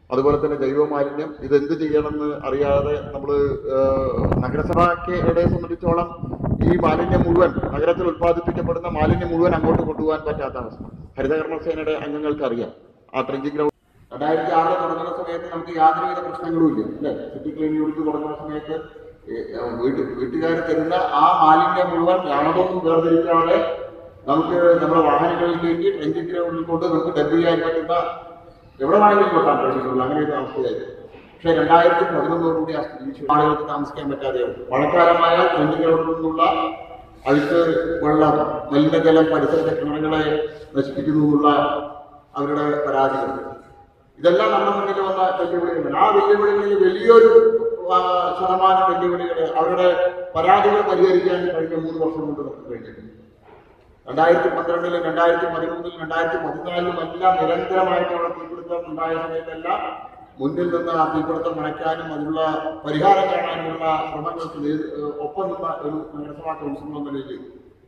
അതുപോലെ തന്നെ ജൈവ മാലിന്യം ഇതെന്ത് ചെയ്യണമെന്ന് അറിയാതെ നമ്മൾ നഗരസഭയുടെ സംബന്ധിച്ചോളം ഈ മാലിന്യം മുഴുവൻ നഗരത്തിൽ ഉത്പാദിപ്പിക്കപ്പെടുന്ന മാലിന്യം മുഴുവൻ അങ്ങോട്ട് കൊണ്ടുപോകാൻ പറ്റാത്ത അവസ്ഥ ഹരിതകർമ്മസേനയുടെ അംഗങ്ങൾക്ക് അറിയാം ആ ട്രെഞ്ചിങ് ഗ്രൗണ്ട് രണ്ടായിരത്തി ആറിൽ തുടങ്ങുന്ന സമയത്ത് നമുക്ക് യാതൊരുവിധ പ്രശ്നങ്ങളും ഇല്ല അല്ലേ സിറ്റി ക്ലീൻ യൂണിറ്റ് തുടങ്ങുന്ന സമയത്ത് വീട്ടിൽ വീട്ടുകാർ തരുന്ന ആ മാലിന്യം മുഴുവൻ യാതൊന്നും വേർതിരിക്കാതെ നമുക്ക് നമ്മുടെ വാഹനങ്ങളിൽ കയറ്റി ട്രെഞ്ചിങ് ഗ്രൗണ്ടിൽ കൊണ്ട് നമുക്ക് ഡബ് ചെയ്യാൻ പറ്റുന്ന എവിടെ വേണമെങ്കിലും കൊട്ടാൻ കഴിയുള്ളൂ അങ്ങനെ ഒരു അവസ്ഥയായിരുന്നു പക്ഷെ രണ്ടായിരത്തി പതിനൊന്നോടുകൂടി ആ സ്ഥിതി ആളുകൾക്ക് താമസിക്കാൻ പറ്റാതെയാവും മഴക്കാലമായ ട്രെഞ്ചിങ് ഗ്രൗണ്ടിൽ നിന്നുള്ള അഴുക്ക് വെള്ളം മലിനജലം പരിസരത്തെ കിണറുകളെ നശിപ്പിക്കുന്നു എന്നുള്ള അവരുടെ പരാതികൾ ഇതെല്ലാം നമ്മുടെ മുന്നിൽ വന്ന വെല്ലുവിളികളാണ് ആ വെല്ലുവിളികളിൽ വലിയൊരു ആ, ശതമാനം വെല്ലുവിളികൾ അവരുടെ പരാതികൾ പരിഹരിക്കാൻ കഴിഞ്ഞ മൂന്ന് വർഷം കൊണ്ട് നമുക്ക് കഴിഞ്ഞിട്ടുണ്ട് രണ്ടായിരത്തി പന്ത്രണ്ടിലും രണ്ടായിരത്തി പതിമൂന്നിലും രണ്ടായിരത്തി പതിനാലിലും എല്ലാം നിരന്തരമായിട്ടുള്ള തീപിടുത്തം ഉണ്ടായ സമയത്തെല്ലാം മുന്നിൽ നിന്ന് ആ തീപിടുത്തം മണയ്ക്കാനും അതിനുള്ള പരിഹാരം കാണാനുമുള്ള ശ്രമങ്ങൾക്ക് നേതൃ- ഏഹ് ഒപ്പം നിന്ന ഒരു നഗരസഭാ കൗൺസിൽ എന്ന നിലയിൽ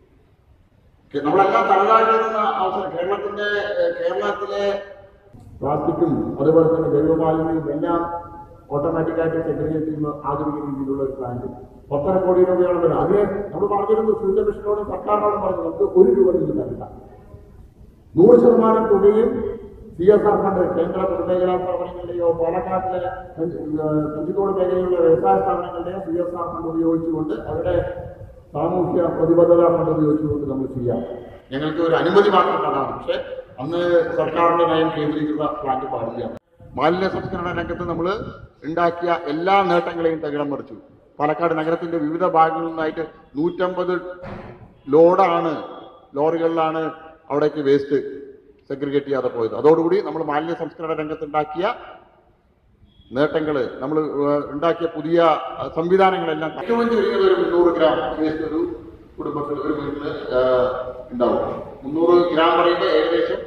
കെ- നമ്മളെല്ലാം തലതാഴ്ന്ന അവസരം കേരളത്തിന്റെ ഏഹ് കേരളത്തിലെ പ്ലാസ്റ്റിക്കും അതുപോലെ തന്നെ ജൈവമാലിന്യവും എല്ലാം ഓട്ടോമാറ്റിക്കായിട്ട് സെഗ്രിഗേറ്റ് ചെയ്യുന്ന ആധുനിക രീതിയിലുള്ള ഒരു പ്ലാന്റ് ഒന്നര കോടി രൂപയോളം വരും അതിന് നമ്മൾ പറഞ്ഞിരുന്നു ശുദ്ധ മിഷനോടും സർക്കാരിനോടും പറഞ്ഞു നമുക്ക് ഒരു രൂപ നിന്ന് തരില്ല നൂറ് ശതമാനം തുകയും സി എസ് ആർ ഫണ്ട് കേന്ദ്ര പൊതുമേഖലാ സ്ഥാപനങ്ങളുടെയോ പാലക്കാട്ടിലെ കഞ്ചിക്കോട് മേഖലയിലുള്ള വ്യവസായ സ്ഥാപനങ്ങളുടെയോ സി എസ് ആർ ഫണ്ട് ഉപയോഗിച്ചുകൊണ്ട് അവരുടെ സാമൂഹ്യ പ്രതിബദ്ധത ഫണ്ട് ഉപയോഗിച്ചുകൊണ്ട് നമ്മൾ ചെയ്യാം ഞങ്ങൾക്ക് ഒരു അനുമതി മാത്രം തന്നാണ് പക്ഷെ അന്ന് സർക്കാരിന്റെ നയം കേന്ദ്രീകൃത പ്ലാന്റ് പാടില്ല മാലിന്യ സംസ്കരണ രംഗത്ത് നമ്മൾ ഉണ്ടാക്കിയ എല്ലാ നേട്ടങ്ങളെയും തകിടം മറിച്ചു പാലക്കാട് നഗരത്തിന്റെ വിവിധ ഭാഗങ്ങളിൽ നിന്നായിട്ട് നൂറ്റമ്പത് ലോഡാണ് ലോറികളിലാണ് അവിടേക്ക് വേസ്റ്റ് സെഗ്രിഗേറ്റ് ചെയ്യാതെ പോയത് അതോടുകൂടി നമ്മൾ മാലിന്യ സംസ്കരണ രംഗത്തുണ്ടാക്കിയ നേട്ടങ്ങൾ നമ്മൾ ഉണ്ടാക്കിയ പുതിയ അഹ്, സംവിധാനങ്ങളെല്ലാം ഏറ്റവും ചുരുങ്ങിയത് ഒരു മുന്നൂറ് ഗ്രാം വേസ്റ്റ് ഒരു കുടുംബത്തിൽ ഒരു വീട്ടിൽ ആഹ്, ഉണ്ടാവും മുന്നൂറ് ഗ്രാം പറയുമ്പോൾ ഏകദേശം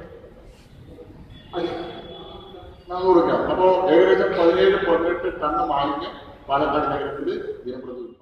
അഞ്ച് നാനൂറ് ഗ്രാം അപ്പോൾ ഏകദേശം പതിനേഴ് പതിനെട്ട് ടണ്ണ് മാലിന്യം പാലക്കാട് നഗരത്തിൽ ദിനപ്രതി